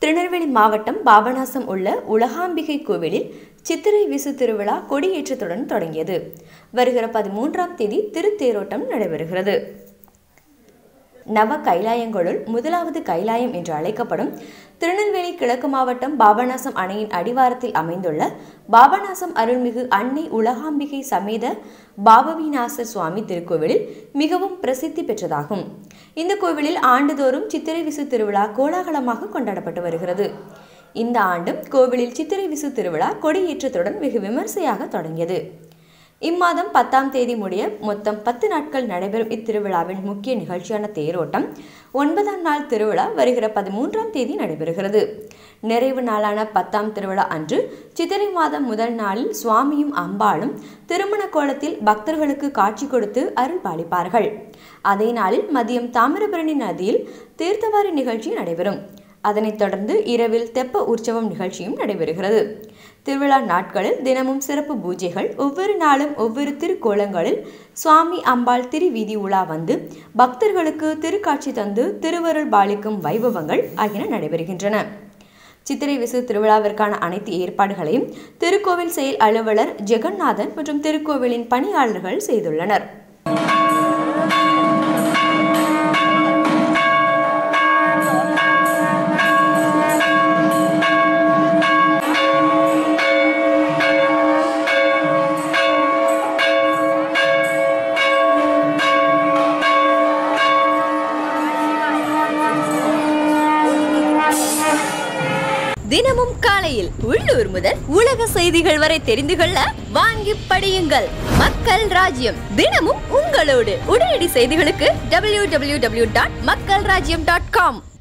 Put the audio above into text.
திருநெல்வேலி மாவட்டம் பாபநாசம் உள்ள உலகாம்பிகை கோவிலில் சித்திரை விசு திருவிழா கொடியேற்றத்துடன் தொடங்கியது வருகிற பதிமூன்றாம் தேதி திருத்தேரோட்டம் நடைபெறுகிறது நவ கைலாயங்களுள் முதலாவது கைலாயம் என்று அழைக்கப்படும் திருநெல்வேலி கிழக்கு மாவட்டம் பாபநாசம் அணையின் அடிவாரத்தில் அமைந்துள்ள பாபநாசம் அருள்மிகு அன்னை உலகாம்பிகை சமேத பாபவிநாசர் சுவாமி திருக்கோவிலில் மிகவும் பிரசித்தி பெற்றதாகும் இந்த கோவிலில் ஆண்டுதோறும் சித்திரை விசு திருவிழா கோலாகலமாக கொண்டாடப்பட்டு வருகிறது இந்த ஆண்டும் கோவிலில் சித்திரை விசு திருவிழா கொடியேற்றத்துடன் வெகு விமர்சையாக தொடங்கியது இம்மாதம் பத்தாம் தேதி முடிய மொத்தம் பத்து நாட்கள் நடைபெறும் இத்திருவிழாவின் முக்கிய நிகழ்ச்சியான தேரோட்டம் ஒன்பதாம் நாள் திருவிழா வருகிற பதிமூன்றாம் தேதி நடைபெறுகிறது நிறைவு நாளான பத்தாம் திருவிழா அன்று சித்திரை மாதம் முதல் நாளில் சுவாமியும் அம்பாளும் திருமண கோலத்தில் பக்தர்களுக்கு காட்சி கொடுத்து அருள் பாலிப்பார்கள் அதே நாளில் மதியம் தாமிரபரணி நதியில் தீர்த்தவாரி நிகழ்ச்சி நடைபெறும் அதனைத் தொடர்ந்து இரவில் தெப்ப உற்சவம் நிகழ்ச்சியும் நடைபெறுகிறது திருவிழா நாட்களில் தினமும் சிறப்பு பூஜைகள் ஒவ்வொரு நாளும் ஒவ்வொரு திருக்கோலங்களில் சுவாமி அம்பாள் திருவீதி உலா வந்து பக்தர்களுக்கு திருக்காட்சி தந்து திருவருள் பாலிக்கும் வைபவங்கள் ஆகியன நடைபெறுகின்றன சித்திரை விசு திருவிழாவிற்கான அனைத்து ஏற்பாடுகளையும் திருக்கோவில் செயல் அலுவலர் ஜெகநாதன் மற்றும் திருக்கோவிலின் பணியாளர்கள் செய்துள்ளனர் தினமும் காலையில் உள்ளூர் முதல் உலக செய்திகள் வரை தெரிந்து கொள்ள வாங்கி படியுங்கள் மக்கள் ராஜ்யம் தினமும் உங்களோடு உடனடி செய்திகளுக்கு டபிள்யூ டபிள்யூ டபிள்யூ டாட் மக்கள் ராஜ்யம் டாட் காம்